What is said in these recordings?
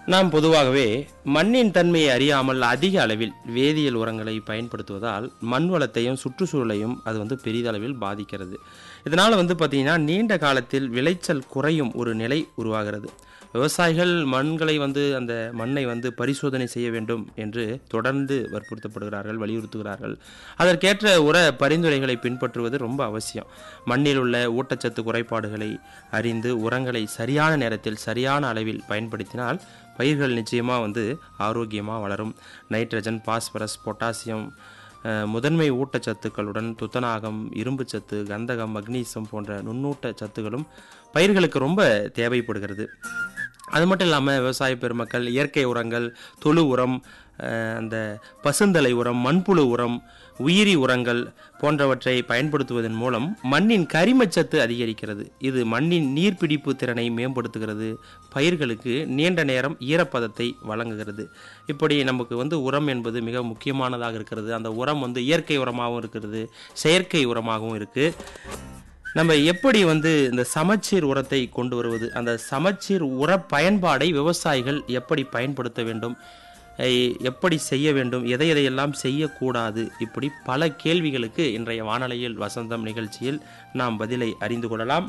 நாம் பொதுவாகவே மண்ணின் தன்மையை அறியாமல் அதிக அளவில் வேதியியல் உரங்களை பயன்படுத்துவதால் மண் வளத்தையும் சுற்றுச்சூழலையும் அது வந்து பெரிதளவில் பாதிக்கிறது இதனால் வந்து பார்த்திங்கன்னா நீண்ட காலத்தில் விளைச்சல் குறையும் ஒரு நிலை உருவாகிறது விவசாயிகள் மண்களை வந்து அந்த மண்ணை வந்து பரிசோதனை செய்ய வேண்டும் என்று தொடர்ந்து வற்புறுத்தப்படுகிறார்கள் வலியுறுத்துகிறார்கள் அதற்கேற்ற உர பரிந்துரைகளை பின்பற்றுவது ரொம்ப அவசியம் மண்ணில் உள்ள ஊட்டச்சத்து குறைபாடுகளை அறிந்து உரங்களை சரியான நேரத்தில் சரியான அளவில் பயன்படுத்தினால் பயிர்கள் நிச்சயமாக வந்து ஆரோக்கியமாக வளரும் நைட்ரஜன் பாஸ்பரஸ் பொட்டாசியம் அஹ், முதன்மை ஊட்டச்சத்துக்களுடன் துத்தநாகம் இரும்புச்சத்து கந்தகம் மக்னீசியம் போன்ற நுண்ணூட்ட சத்துகளும் பயிர்களுக்கு ரொம்ப தேவைப்படுகிறது அது மட்டும் இல்லாமல் விவசாய பெருமக்கள் இயற்கை உரங்கள் தொழு உரம் அஹ், அந்த பசுந்தலை உரம் மண்புழு உரம் உயிரி உரங்கள் போன்றவற்றை பயன்படுத்துவதன் மூலம் மண்ணின் கரிமச்சத்து அதிகரிக்கிறது இது மண்ணின் நீர்பிடிப்பு திறனை மேம்படுத்துகிறது பயிர்களுக்கு நீண்ட நேரம் ஈரப்பதத்தை வழங்குகிறது இப்படி நமக்கு வந்து உரம் என்பது மிக முக்கியமானதாக இருக்கிறது அந்த உரம் வந்து இயற்கை உரமாகவும் இருக்கிறது செயற்கை உரமாகவும் இருக்குது நம்ம எப்படி வந்து இந்த சமச்சீர் உரத்தை கொண்டு வருவது அந்த சமச்சீர் உர பயன்பாடை விவசாயிகள் எப்படி பயன்படுத்த வேண்டும் எ- எப்படி செய்ய வேண்டும் எதை எதையெல்லாம் செய்யக்கூடாது இப்படி பல கேள்விகளுக்கு இன்றைய வானொலியில் வசந்தம் நிகழ்ச்சியில் நாம் பதிலை அறிந்து கொள்ளலாம்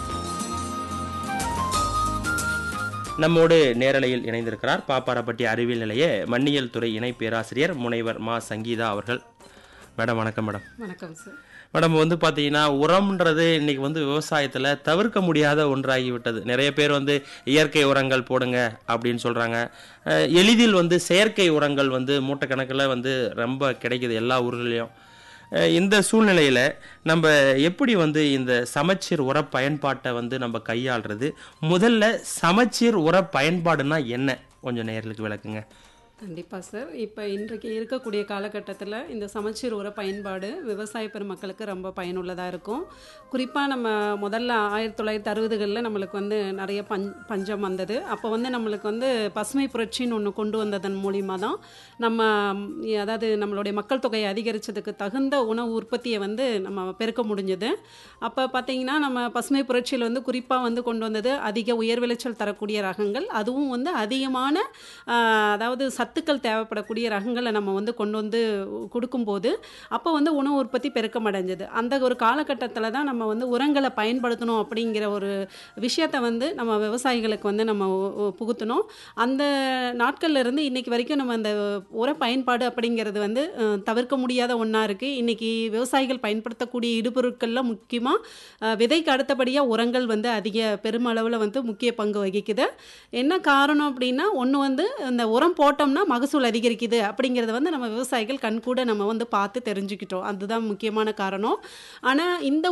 நம்மோடு நேரலையில் இணைந்திருக்கிறார் பாப்பாரப்பட்டி அறிவியல் நிலைய மண்ணியல் துறை இணை பேராசிரியர் முனைவர் மா சங்கீதா அவர்கள் மேடம் வணக்கம் மேடம் வணக்கம் சார் மேடம் வந்து பார்த்தீங்கன்னா உரம்ன்றது இன்னைக்கு வந்து விவசாயத்தில் தவிர்க்க முடியாத ஒன்றாகி விட்டது நிறைய பேர் வந்து இயற்கை உரங்கள் போடுங்க அப்படின்னு சொல்கிறாங்க எளிதில் வந்து செயற்கை உரங்கள் வந்து மூட்டைக்கணக்கில் வந்து ரொம்ப கிடைக்குது எல்லா ஊர்களையும் அஹ், இந்த சூழ்நிலையில் நம்ம எப்படி வந்து இந்த சமச்சீர் உர பயன்பாட்டை வந்து நம்ம கையாளுறது முதல்ல சமச்சீர் உர பயன்பாடுனா என்ன கொஞ்சம் நேர்களுக்கு விளக்குங்க கண்டிப்பாக சார் இப்போ இன்றைக்கு இருக்கக்கூடிய காலகட்டத்தில் இந்த சமச்சீர் உர பயன்பாடு விவசாய பெருமக்களுக்கு ரொம்ப பயனுள்ளதாக இருக்கும் குறிப்பாக நம்ம முதல்ல ஆயிரத்தி தொள்ளாயிரத்தி அறுபதுகளில் நம்மளுக்கு வந்து நிறைய பஞ் பஞ்சம் வந்தது அப்போ வந்து நம்மளுக்கு வந்து பசுமை புரட்சின்னு ஒன்று கொண்டு வந்ததன் மூலிமா தான் நம்ம ம், அதாவது நம்மளுடைய மக்கள் தொகையை அதிகரித்ததுக்கு தகுந்த உணவு உற்பத்தியை வந்து நம்ம பெருக்க முடிஞ்சது அப்போ பார்த்தீங்கன்னா நம்ம பசுமை புரட்சியில் வந்து குறிப்பாக வந்து கொண்டு வந்தது அதிக உயர் விளைச்சல் தரக்கூடிய ரகங்கள் அதுவும் வந்து அதிகமான ஆஹ், அதாவது சத்துக்கள் தேவைப்படக்கூடிய ரகங்களை நம்ம வந்து கொண்டு வந்து கொடுக்கும்போது அப்போ வந்து உணவு உற்பத்தி பெருக்கமடைஞ்சது அந்த ஒரு காலகட்டத்தில் தான் நம்ம வந்து உரங்களை பயன்படுத்தணும் அப்படிங்கிற ஒரு விஷயத்தை வந்து நம்ம விவசாயிகளுக்கு வந்து நம்ம உ- உ- புகுத்தணும் அந்த நாட்கள்ல இருந்து இன்னைக்கு வரைக்கும் நம்ம அந்த உர பயன்பாடு அப்படிங்கிறது வந்து அஹ், தவிர்க்க முடியாத ஒன்றா இருக்குது இன்னைக்கு விவசாயிகள் பயன்படுத்தக்கூடிய இடுபொருட்களில் முக்கியமாக விதைக்கு அடுத்தபடியாக உரங்கள் வந்து அதிக பெருமளவில் வந்து முக்கிய பங்கு வகிக்குது என்ன காரணம் அப்படின்னா ஒன்று வந்து இந்த உரம் போட்டோம்னா மகசூல் அதிகரிக்குது அப்படிங்கிறத வந்து நம்ம விவசாயிகள் கண்கூட நம்ம வந்து பார்த்து தெரிஞ்சுக்கிட்டோம் அதுதான் முக்கியமான காரணம் ஆனால் இந்த